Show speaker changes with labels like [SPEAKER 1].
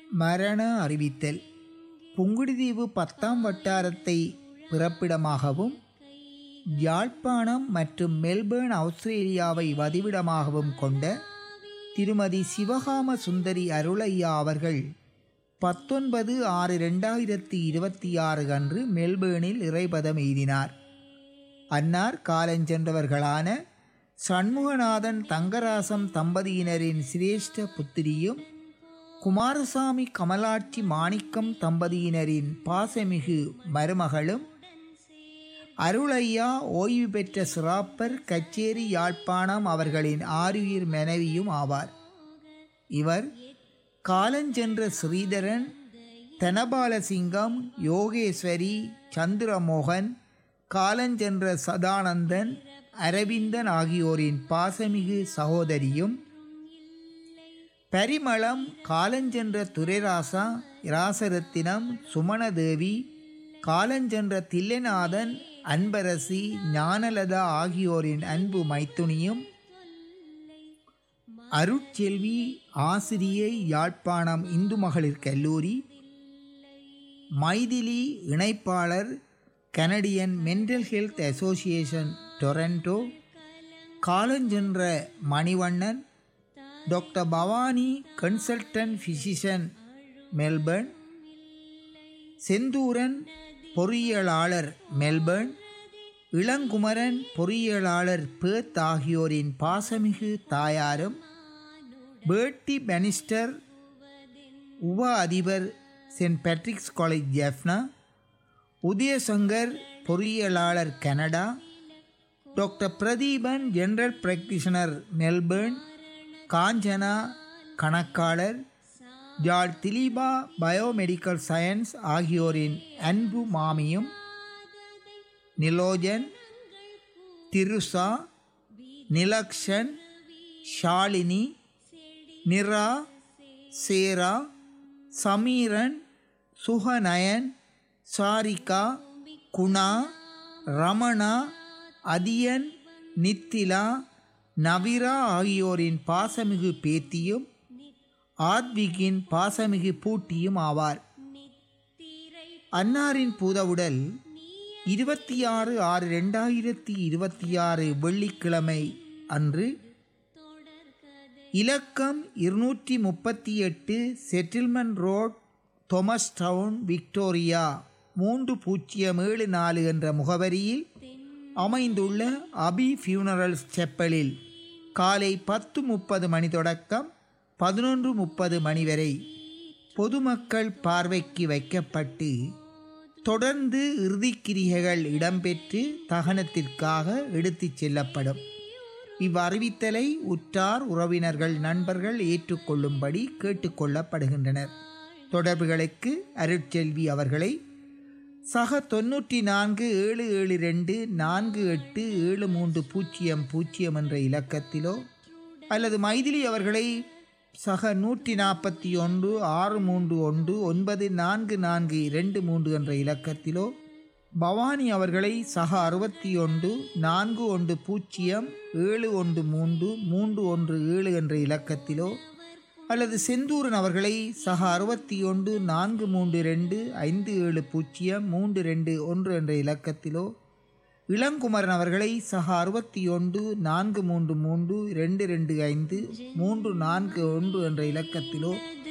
[SPEAKER 1] மரண அறிவித்தல் புங்குடுதீவு பத்தாம் வட்டாரத்தை பிறப்பிடமாகவும் யாழ்ப்பாணம் மற்றும் மெல்பேர்ன் ஆஸ்திரேலியாவை வதிவிடமாகவும் கொண்ட திருமதி சிவகாம சுந்தரி அருளையா அவர்கள் பத்தொன்பது ஆறு ரெண்டாயிரத்தி இருபத்தி ஆறு அன்று மெல்பேர்னில் இறைபதம் எய்தினார் அன்னார் காலஞ்சென்றவர்களான சண்முகநாதன் தங்கராசம் தம்பதியினரின் சிரேஷ்ட புத்திரியும் குமாரசாமி கமலாட்சி மாணிக்கம் தம்பதியினரின் பாசமிகு மருமகளும் அருளையா ஓய்வு பெற்ற சிராப்பர் கச்சேரி யாழ்ப்பாணம் அவர்களின் ஆருயிர் மனைவியும் ஆவார் இவர் காலஞ்சென்ற ஸ்ரீதரன் தனபாலசிங்கம் யோகேஸ்வரி சந்திரமோகன் காலஞ்சென்ற சதானந்தன் அரவிந்தன் ஆகியோரின் பாசமிகு சகோதரியும் பரிமளம் காலஞ்சென்ற துரைராசா இராசரத்தினம் சுமணதேவி காலஞ்சென்ற தில்லைநாதன் அன்பரசி ஞானலதா ஆகியோரின் அன்பு மைத்துனியும் அருட்செல்வி ஆசிரியை யாழ்ப்பாணம் இந்து மகளிர் கல்லூரி மைதிலி இணைப்பாளர் Canadian mental health association Toronto காலஞ்சென்ற Manivannan doctor Bhavani consultant physician Melbourne Senthuran பொறியியலாளர் மெல்பர்ன் இளங்குமரன் பொறியியலாளர் பேர்த் ஆகியோரின் பாசமிகு தாயாரும் பேர்ட்டி பெனிஸ்டர் உப அதிபர் Saint Patrick's college Jaffna Udayasankar பொறியியலாளர் Canada doctor Pradeepan general practitioner Melbourne Kanchana கணக்காளர் ஜார்ஜ் திலீபா பயோமெடிக்கல் சயின்ஸ் ஆகியோரின் அன்பு மாமியும் நிலோஜன் திருசா நிலக்ஷன் ஷாலினி நிரா சேரா சமீரன் சுகநயன் சாரிகா குணா ரமணா அதியன் நித்திலா நவிரா ஆகியோரின் பாசமிகு பேத்தியும் ஆத்விகின் பாசமிகு பூட்டியும் ஆவார் அன்னாரின் பூதவுடல் இருபத்தி ஆறு ஆறு ரெண்டாயிரத்தி இருபத்தி ஆறு வெள்ளிக்கிழமை அன்று இலக்கம் இருநூற்றி முப்பத்தி எட்டு settlement road Thomastown Victoria மூன்று பூஜ்ஜியம் ஏழு நாலு என்ற முகவரியில் அமைந்துள்ள அபி ஃபியூனரல்ஸ் செப்பலில் காலை பத்து முப்பது மணி தொடக்கம் பதினொன்று முப்பது மணி வரை பொதுமக்கள் பார்வைக்கு வைக்கப்பட்டு தொடர்ந்து இறுதிக்கிரிகைகள் இடம்பெற்று தகனத்திற்காக எடுத்துச் செல்லப்படும் இவ்வறிவித்தலை உற்றார் உறவினர்கள் நண்பர்கள் ஏற்றுக்கொள்ளும்படி கேட்டுக்கொள்ளப்படுகின்றனர் தொடர்புகளுக்கு அருட்செல்வி அவர்களை சக தொண்ணூற்றி நான்கு ஏழு ஏழு ரெண்டு நான்கு எட்டு ஏழு மூன்று பூஜ்ஜியம் பூஜ்ஜியம் என்ற இலக்கத்திலோ அல்லது மைதிலி அவர்களை சக நூற்றி நாற்பத்தி ஒன்று ஆறு மூன்று ஒன்று ஒன்பது நான்கு நான்கு இரண்டு மூன்று என்ற இலக்கத்திலோ பவானி அவர்களை சக அறுபத்தி ஒன்று நான்கு ஒன்று பூஜ்ஜியம் ஏழு ஒன்று மூன்று மூன்று ஒன்று ஏழு என்ற இலக்கத்திலோ அல்லது செந்தூரன் அவர்களை சக அறுபத்தி ஒன்று நான்கு மூன்று ரெண்டு ஐந்து ஏழு பூஜ்ஜியம் மூன்று ரெண்டு ஒன்று என்ற இலக்கத்திலோ இளங்குமரன் அவர்களை சக அறுபத்தி ஒன்று நான்கு மூன்று மூன்று ரெண்டு ரெண்டு ஐந்து மூன்று நான்கு ஒன்று என்ற இலக்கத்திலோ